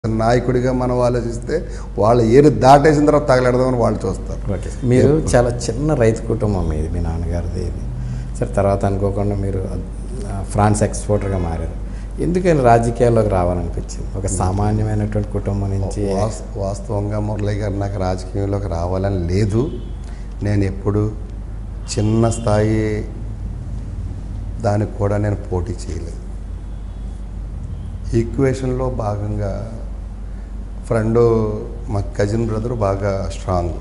నాయకుడిగా మనం ఆలోచిస్తే వాళ్ళు ఏరు దాటేసిన తర్వాత తగలెడదామని వాళ్ళు చూస్తారు ఓకే మీరు చాలా చిన్న రైతు కుటుంబం మీది మీ నాన్నగారిది ఇది సరే తర్వాత అనుకోకుండా మీరు ఆ, ఫ్రాన్స్ ఎక్స్పోర్టర్గా మారారు ఎందుకని రాజకీయాల్లోకి రావాలనిపించింది ఒక సామాన్యమైనటువంటి కుటుంబం నుంచి వాస్- వాస్తవంగా మురళి గారు నాకు రాజకీయంలోకి రావాలని లేదు నేను ఎప్పుడు చిన్న స్థాయి దానికి కూడా నేను పోటీ చేయలేదు ఈక్వేషన్లో భాగంగా ఫ్రెండ్ మా కజిన్ బ్రదర్ బాగా స్ట్రాంగ్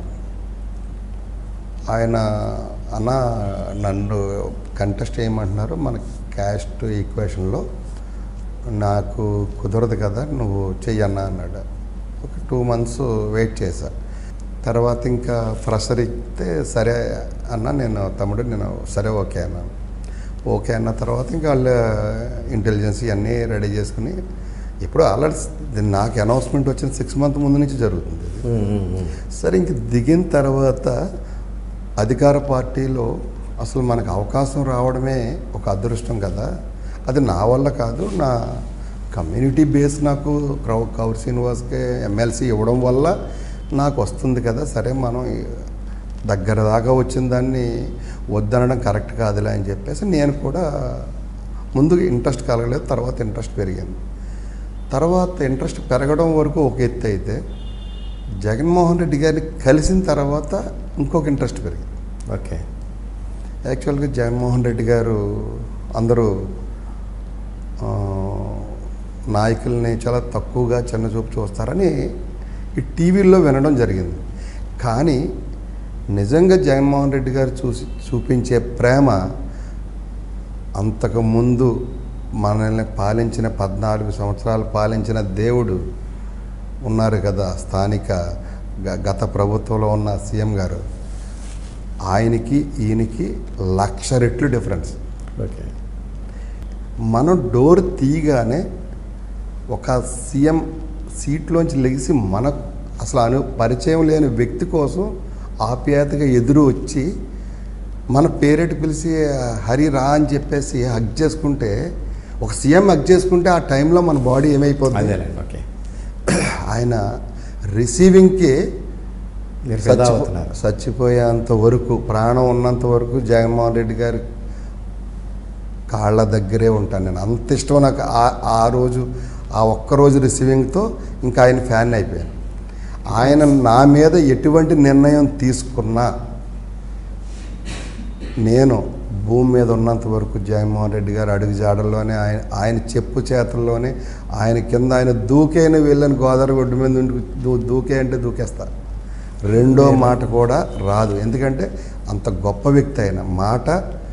ఆయన అన్న నన్ను కంటెస్ట్ చేయమంటున్నారు మన క్యాస్ట్ ఈక్వేషన్లో నాకు కుదరదు కదా నువ్వు చెయ్యన్నా అన్నాడు ఒక టూ మంత్స్ వెయిట్ చేశా తర్వాత ఇంకా ఫ్రెషర్ ఇస్తే సరే అన్న నేను తమ్ముడు నేను సరే ఓకే అన్నాను ఓకే అన్న తర్వాత ఇంకా వాళ్ళు ఇంటెలిజెన్స్ ఇవన్నీ రెడీ చేసుకుని ఇప్పుడు ఆల్రెడీ నాకు అనౌన్స్మెంట్ వచ్చిన సిక్స్ మంత్ ముందు నుంచి జరుగుతుంది ఇది. ఉమ్, ఉమ్, ఉమ్. సరే ఇంక దిగిన తర్వాత అధికార పార్టీలో అసలు మనకు అవకాశం రావడమే ఒక అదృష్టం కదా అది నా వల్ల కాదు నా కమ్యూనిటీ బేస్ నాకు క్రౌ కౌర్ శ్రీనివాస్కి ఎమ్మెల్సీ ఇవ్వడం వల్ల నాకు వస్తుంది కదా సరే మనం దగ్గర దాకా వచ్చిన దాన్ని వద్దనడం కరెక్ట్ కాదులే అని చెప్పేసి నేను కూడా ముందు ఇంట్రెస్ట్ కలగలేదు తర్వాత ఇంట్రెస్ట్ పెరిగింది తర్వాత ఇంట్రెస్ట్ పెరగడం వరకు ఒక ఎత్తు అయితే జగన్మోహన్ రెడ్డి గారిని కలిసిన తర్వాత ఇంకొక ఇంట్రెస్ట్ పెరిగింది ఓకే యాక్చువల్గా జగన్మోహన్ రెడ్డి గారు అందరూ ఆ, నాయకుల్ని చాలా తక్కువగా చిన్నచూపు చూస్తారని ఈ టీవీల్లో వినడం జరిగింది కానీ నిజంగా జగన్మోహన్ రెడ్డి గారు చూసి చూపించే ప్రేమ అంతకుముందు మనల్ని పాలించిన పద్నాలుగు సంవత్సరాలు పాలించిన దేవుడు ఉన్నారు కదా స్థానిక గ- గత ప్రభుత్వంలో ఉన్న సీఎం గారు ఆయనకి ఈయనకి లక్ష రెట్లు డిఫరెన్స్ ఓకే మనం డోర్ తీయగానే ఒక సీఎం సీట్లోంచి లెగిసి మన అసలు అను పరిచయం లేని వ్యక్తి కోసం ఆప్యాయతగా ఎదురు వచ్చి మన పేరెట్ పిలిచి హరి రా అని చెప్పేసి హగ్ చేసుకుంటే ఒక సీఎం హగ్ చేసుకుంటే ఆ టైంలో మన బాడీ ఏమైపోతుంది అదేలేండి ఓకే ఆయన రిసీవింగ్కి మీరు ఫిదా చచ్చిపో- అవుతున్నారు చచ్చిపోయేంత వరకు ప్రాణం ఉన్నంత వరకు జగన్మోహన్ రెడ్డి గారి కాళ్ళ దగ్గరే ఉంటాను నేను అంత ఇష్టం నాకు ఆ- ఆ రోజు ఆ ఒక్కరోజు రిసీవింగ్తో ఇంకా ఆయన ఫ్యాన్ అయిపోయాను ఆయన నా మీద ఎటువంటి నిర్ణయం తీసుకున్నా నేను భూమి మీద ఉన్నంత వరకు జగన్మోహన్ రెడ్డి గారు అడుగు జాడల్లోనే ఆయన ఆయన చెప్పు చేతల్లోనే ఆయన కింద ఆయన దూకేన వెళ్ళని గోదావరి ఒడ్డు మీద ఉండి దూ దూకే అంటే దూకేస్తా రెండో మాట కూడా రాదు ఎందుకంటే అంత గొప్ప వ్యక్తి ఆయన మాట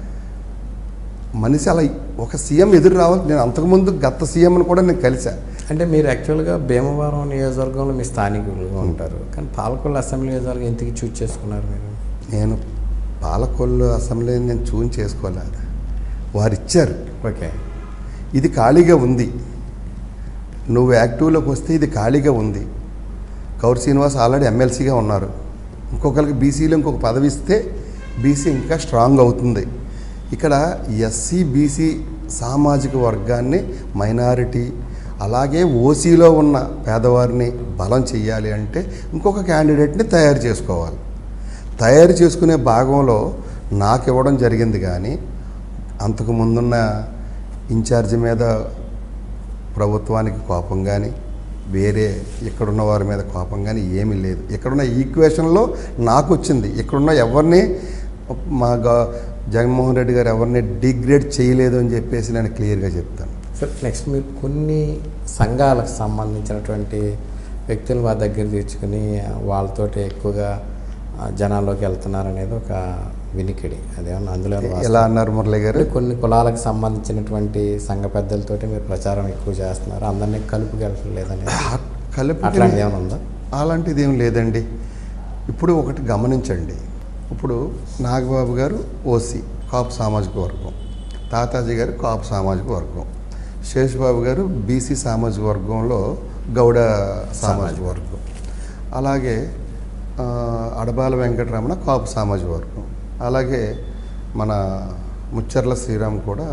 మనిషి అలా ఒక సీఎం ఎదురు రావాలి నేను అంతకుముందు గత సీఎంను కూడా నేను కలిసా అంటే మీరు యాక్చువల్గా భీమవరం నియోజకవర్గంలో మీ స్థానికులుగా ఉంటారు కానీ పాలకొల్లు అసెంబ్లీ నియోజకవర్గం ఎందుకు చూజ్ చేసుకున్నారు మీరు నేను పాలకొల్లు అసెంబ్లీని నేను చూన్ చేసుకోలేదు వారు ఇచ్చారు ఓకే ఇది ఖాళీగా ఉంది నువ్వు యాక్టివ్లోకి వస్తే ఇది ఖాళీగా ఉంది కౌర్ శ్రీనివాస్ ఆల్రెడీ ఎమ్మెల్సీగా ఉన్నారు ఇంకొకరికి బీసీలో ఇంకొక పదవి ఇస్తే బీసీ ఇంకా స్ట్రాంగ్ అవుతుంది ఇక్కడ ఎస్సీ బీసీ సామాజిక వర్గాన్ని మైనారిటీ అలాగే ఓసీలో ఉన్న పేదవారిని బలం చెయ్యాలి అంటే ఇంకొక క్యాండిడేట్ని తయారు చేసుకోవాలి తయారు చేసుకునే భాగంలో నాకు ఇవ్వడం జరిగింది కానీ అంతకు ముందున్న ఇన్ఛార్జ్ మీద ప్రభుత్వానికి కోపం కానీ వేరే ఇక్కడున్న వారి మీద కోపం కానీ ఏమీ లేదు ఇక్కడున్న ఈక్వేషన్లో నాకు వచ్చింది ఇక్కడున్న ఎవరిని మా గా- జగన్మోహన్ రెడ్డి గారు ఎవరిని డిగ్రేడ్ చేయలేదు అని చెప్పేసి నేను క్లియర్గా చెప్తాను సార్ నెక్స్ట్ మీరు కొన్ని సంఘాలకు సంబంధించినటువంటి వ్యక్తులు మా దగ్గర తీర్చుకుని వాళ్ళతోటి ఎక్కువగా ఆ, జనాల్లోకి వెళ్తున్నారు అనేది ఒక వినికిడి అదేమన్నా అందులో ఏమన్నా వాస్తవం? ఎలా అన్నారు మురళి గారు అంటే కొన్ని కులాలకు సంబంధించినటువంటి సంఘ పెద్దలతోటి మీరు ప్రచారం ఎక్కువ చేస్తున్నారు అందరినీ కలుపుకెళ్ళలేదని కలిపి అట్లాంటిది ఏమైనా ఉందా అలాంటిది ఏం లేదండి ఇప్పుడు ఒకటి గమనించండి ఇప్పుడు నాగబాబు గారు ఓసీ కాపు సామాజిక వర్గం తాతాజీ గారు కాపు సామాజిక వర్గం శేషబాబు గారు బీసీ సామాజిక వర్గంలో గౌడ సామాజిక వర్గం అలాగే ఆ, అడబాల వెంకటరమణ కాపు సామాజిక వర్గం అలాగే మన ముచ్చర్ల శ్రీరామ్ కూడా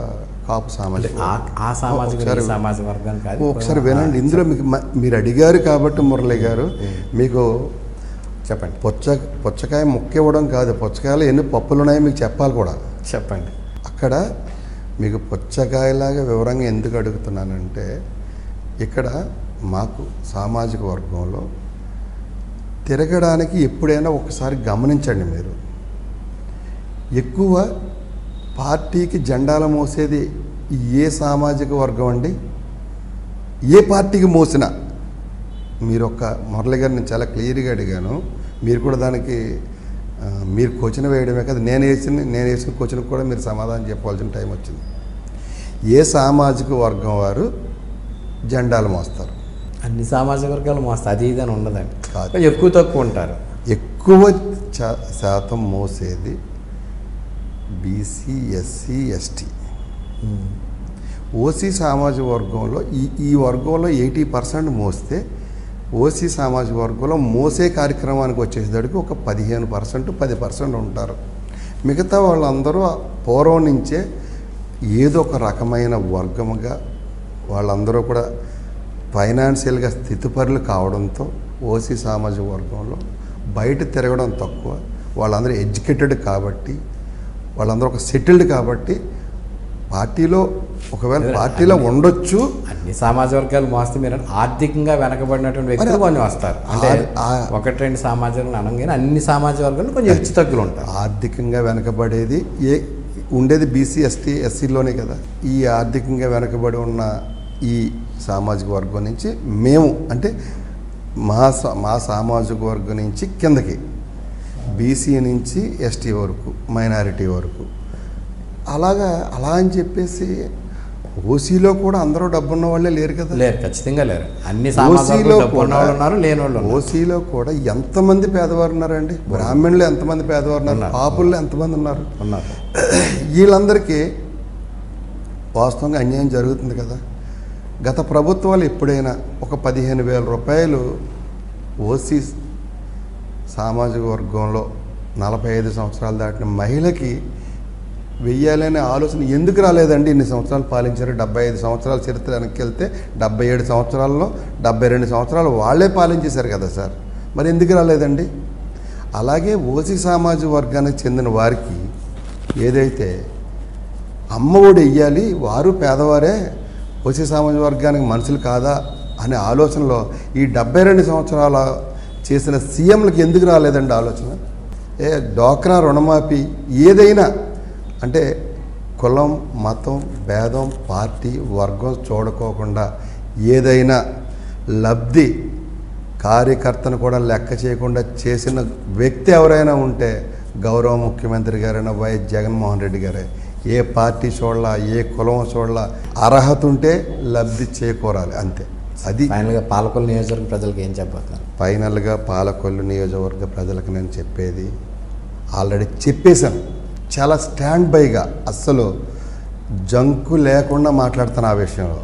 కాపు అంటే సామాజిక ఆ ఆ సామాజిక ఒకసారి ఈ సామాజిక వర్గానికి కాదు ఒకసారి వినండి ఇందులో మీకు మ- మీరు అడిగారు కాబట్టి మురళి గారు మీకు చెప్పండి పుచ్చ పుచ్చకాయ ముక్క ఇవ్వడం కాదు పుచ్చకాయలు ఎన్ని పప్పులు ఉన్నాయో మీకు చెప్పాలి కూడా చెప్పండి అక్కడ మీకు పుచ్చకాయలాగా వివరంగా ఎందుకు అడుగుతున్నానంటే ఇక్కడ మాకు సామాజిక వర్గంలో తిరగడానికి ఎప్పుడైనా ఒకసారి గమనించండి మీరు ఎక్కువ పార్టీకి జెండాలు మోసేది ఏ సామాజిక వర్గం అండి ఏ పార్టీకి మోసినా మీరు ఒక మురళి గారు నేను చాలా క్లియర్గా అడిగాను మీరు కూడా దానికి ఆ, మీరు క్వశ్చన్ వేయడమే కదా నేను వేసిన నేను వేసిన క్వశ్చన్కి కూడా మీరు సమాధానం చెప్పాల్సిన టైం వచ్చింది ఏ సామాజిక వర్గం వారు జెండాలు మోస్తారు అన్ని సామాజిక వర్గాలు మోస్తా అది ఇది అని ఉండదండి కాదు. కొంచెం ఎక్కువ తక్కువ ఉంటారు ఎక్కువ చా- శాతం మోసేది బీసీ ఎస్సీ ఎస్టీ ఓసీ సామాజిక వర్గంలో ఈ ఈ వర్గంలో ఎయిటీ పర్సెంట్ మోస్తే ఓసీ సామాజిక వర్గంలో మోసే కార్యక్రమానికి వచ్చేసరికి ఒక పదిహేను పర్సెంట్ పది పర్సెంట్ ఉంటారు మిగతా వాళ్ళందరూ పూర్వం నుంచే ఏదో ఒక రకమైన వర్గముగా వాళ్ళందరూ కూడా ఫైనాన్షియల్గా స్థితిపరులు కావడంతో ఓసీ సామాజిక వర్గంలో బయట తిరగడం తక్కువ వాళ్ళందరూ ఎడ్యుకేటెడ్ కాబట్టి వాళ్ళందరూ ఒక సెటిల్డ్ కాబట్టి పార్టీలో ఒకవేళ పార్టీలో ఉండొచ్చు అన్ని సామాజిక వర్గాలు మోస్తే మీరు ఆర్థికంగా వెనకబడినటువంటి వ్యక్తులు కొన్ని వస్తారు అంటే ఆ- ఆ- ఒకటి రెండు సామాజిక వర్గాలు అనగానే అన్ని సామాజిక వర్గాలు కొంచెం హెచ్చు తగ్గులు ఉంటారు ఆర్థికంగా వెనకబడేది ఏ ఉండేది బీసీ ఎస్టీ ఎస్సీలోనే కదా ఈ ఆర్థికంగా వెనకబడి ఉన్న ఈ సామాజిక వర్గం నుంచి మేము అంటే మా సా- మా సామాజిక వర్గం నుంచి కిందకి బీసీ నుంచి ఎస్టీ వరకు మైనారిటీ వరకు అలాగా అలా అని చెప్పేసి ఓసీలో కూడా అందరూ డబ్బున్న వాళ్ళే లేరు కదా లేరు ఖచ్చితంగా లేరు అన్ని సామాజిక ఓసీలో వర్గాలు డబ్బు ఉన్న కూడా వాళ్ళు ఉన్నారు లేని వాళ్ళు ఉన్నారు ఓసీలో కూడా ఎంతమంది పేదవారు ఉన్నారండి బ్రాహ్మణులు ఎంతమంది పేదవారు ఉన్నారు ఉన్నారు. పాపుల్లో ఎంతమంది ఉన్నారు ఉన్నారు వీళ్ళందరికీ వాస్తవంగా అన్యాయం జరుగుతుంది కదా గత ప్రభుత్వాలు ఎప్పుడైనా ఒక పదిహేను వేల రూపాయలు ఓసీ సామాజిక వర్గంలో నలభై ఐదు సంవత్సరాలు దాటిన మహిళకి వెయ్యాలనే ఆలోచన ఎందుకు రాలేదండి ఇన్ని సంవత్సరాలు పాలించారు డెబ్బై ఐదు సంవత్సరాల చరిత్ర వెనక్కి వెళ్తే డెబ్బై ఏడు సంవత్సరాల్లో డెబ్బై రెండు సంవత్సరాలు వాళ్ళే పాలించేశారు కదా సార్ మరి ఎందుకు రాలేదండి అలాగే ఓసీ సామాజిక వర్గానికి చెందిన వారికి ఏదైతే అమ్మఒడి వెయ్యాలి వారు పేదవారే ఓసీ సామాజిక వర్గానికి మనుషులు కాదా అనే ఆలోచనలో ఈ డెబ్బై రెండు సంవత్సరాల చేసిన సీఎంలకు ఎందుకు రాలేదండి ఆలోచన ఏ డోక్రా రుణమాఫీ ఏదైనా అంటే కులం మతం భేదం పార్టీ వర్గం చూడకోకుండా ఏదైనా లబ్ధి కార్యకర్తను కూడా లెక్క చేయకుండా చేసిన వ్యక్తి ఎవరైనా ఉంటే గౌరవ ముఖ్యమంత్రి గారైనా వైఎస్ జగన్మోహన్ రెడ్డి గారే ఏ పార్టీ చూడాల ఏ కులం చూడాల అర్హత ఉంటే లబ్ధి చేకూరాలి అంతే అది ఫైనల్గా పాలకొల్లు నియోజకవర్గ ప్రజలకు ఏం చెప్పబోతున్నారు ఫైనల్గా పాలకొల్లు నియోజకవర్గ ప్రజలకు నేను చెప్పేది ఆల్రెడీ చెప్పేశాను చాలా స్టాండ్ బైగా అస్సలు జంకు లేకుండా మాట్లాడుతాను ఆ విషయంలో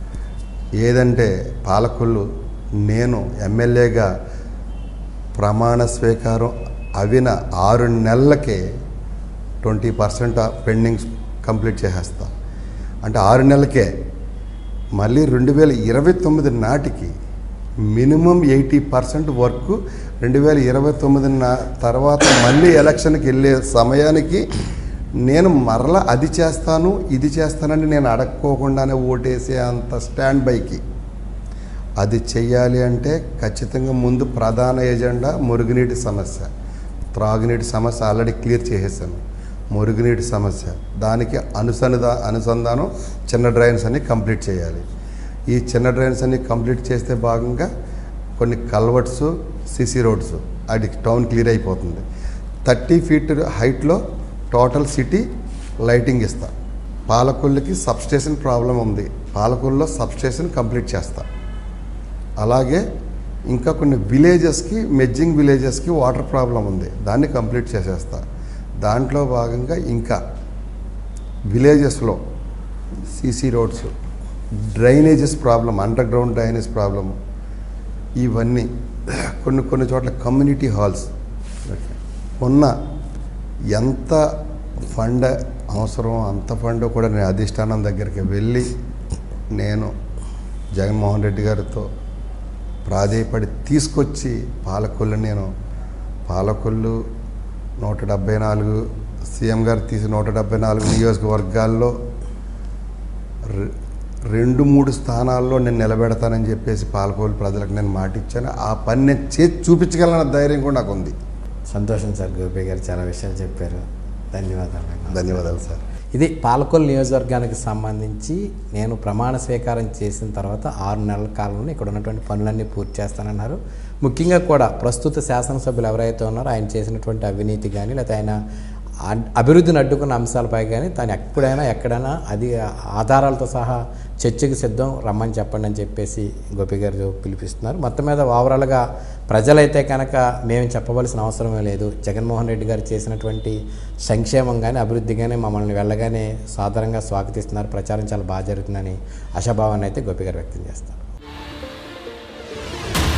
ఏదంటే పాలకొల్లు నేను ఎమ్మెల్యేగా ప్రమాణ స్వీకారం అవిన ఆరు నెలలకే ట్వంటీ పర్సెంట్ పెండింగ్స్ కంప్లీట్ చేసేస్తా అంటే ఆరు నెలలకే మళ్ళీ రెండు వేల ఇరవై తొమ్మిది నాటికి మినిమం ఎయిటీ పర్సెంట్ వర్క్ రెండు వేల ఇరవై తొమ్మిది నా తర్వాత మళ్ళీ ఎలక్షన్కి వెళ్ళే సమయానికి నేను మరలా అది చేస్తాను ఇది చేస్తానని నేను అడక్కోకుండానే ఓటేసే అంత స్టాండ్ బైకి అది చెయ్యాలి అంటే ఖచ్చితంగా ముందు ప్రధాన ఎజెండా మురుగునీటి సమస్య త్రాగునీటి సమస్య ఆల్రెడీ క్లియర్ చేసేసాను మురుగునీటి సమస్య దానికి అనుసంధా అనుసంధానం చిన్న డ్రైన్స్ అన్ని కంప్లీట్ చేయాలి ఈ చిన్న డ్రైన్స్ అన్ని కంప్లీట్ చేస్తే భాగంగా కొన్ని కల్వర్ట్స్ సిసి రోడ్స్ అది టౌన్ క్లియర్ అయిపోతుంది థర్టీ ఫీట్ హైట్లో టోటల్ సిటీ లైటింగ్ ఇస్తా పాలకొల్లుకి సబ్స్టేషన్ ప్రాబ్లం ఉంది పాలకొల్లులో సబ్స్టేషన్ కంప్లీట్ చేస్తా అలాగే ఇంకా కొన్ని విలేజెస్కి మెజ్జింగ్ విలేజెస్కి వాటర్ ప్రాబ్లం ఉంది దాన్ని కంప్లీట్ చేసేస్తా దాంట్లో భాగంగా ఇంకా విలేజెస్లో CC roads drainages problem underground drainage problem ఇవన్నీ కొన్ని కొన్ని చోట్ల కమ్యూనిటీ హాల్స్ మొన్న ఎంత ఫండ్ అవసరం అంత ఫండ్ కూడా నేను అధిష్టానం దగ్గరికి వెళ్ళి నేను జగన్మోహన్ రెడ్డి గారితో ప్రాధేయపడి తీసుకొచ్చి పాలకొల్లు నేను పాలకొల్లు నూట డెబ్బై నాలుగు సీఎం గారు తీసి నూట డెబ్బై నాలుగు నియోజకవర్గాల్లో రె- రెండు మూడు స్థానాల్లో నేను నిలబెడతానని చెప్పేసి పాలకొల్లు ప్రజలకు నేను మాట ఇచ్చాను ఆ పని నేను చేసి చూపించగలన ధైర్యం కూడా నాకు ఉంది సంతోషం సార్ గోపి గారు చాలా విషయాలు చెప్పారు ధన్యవాదాలు ధన్యవాదాలు సార్ ఇది పాలకొల్లు నియోజకవర్గానికి సంబంధించి నేను ప్రమాణ స్వీకారం చేసిన తర్వాత ఆరు నెలల కాలంలో ఇక్కడ ఉన్నటువంటి పనులన్నీ పూర్తి చేస్తానన్నారు ముఖ్యంగా కూడా ప్రస్తుత శాసనసభ్యులు ఎవరైతే ఉన్నారో ఆయన చేసినటువంటి అవినీతి కానీ లేకపోతే ఆయన అడ్- అభివృద్ధిని అడ్డుకున్న అంశాలపై కానీ తాను ఎప్పుడైనా ఎక్కడైనా అది ఆధారాలతో సహా చర్చకు సిద్ధం రమ్మని చెప్పండి అని చెప్పేసి గోపి గారు పిలిపిస్తున్నారు మొత్తం మీద ఓవరాల్గా ప్రజలైతే కనుక మేము చెప్పవలసిన అవసరమే లేదు జగన్మోహన్ రెడ్డి గారు చేసినటువంటి సంక్షేమం కానీ అభివృద్ధి కానీ మమ్మల్ని వెళ్ళగానే సాధారణంగా స్వాగతిస్తున్నారు ప్రచారం చాలా బాగా జరుగుతుందని ఆశాభావాన్ని అయితే గోపి గారు వ్యక్తం చేస్తారు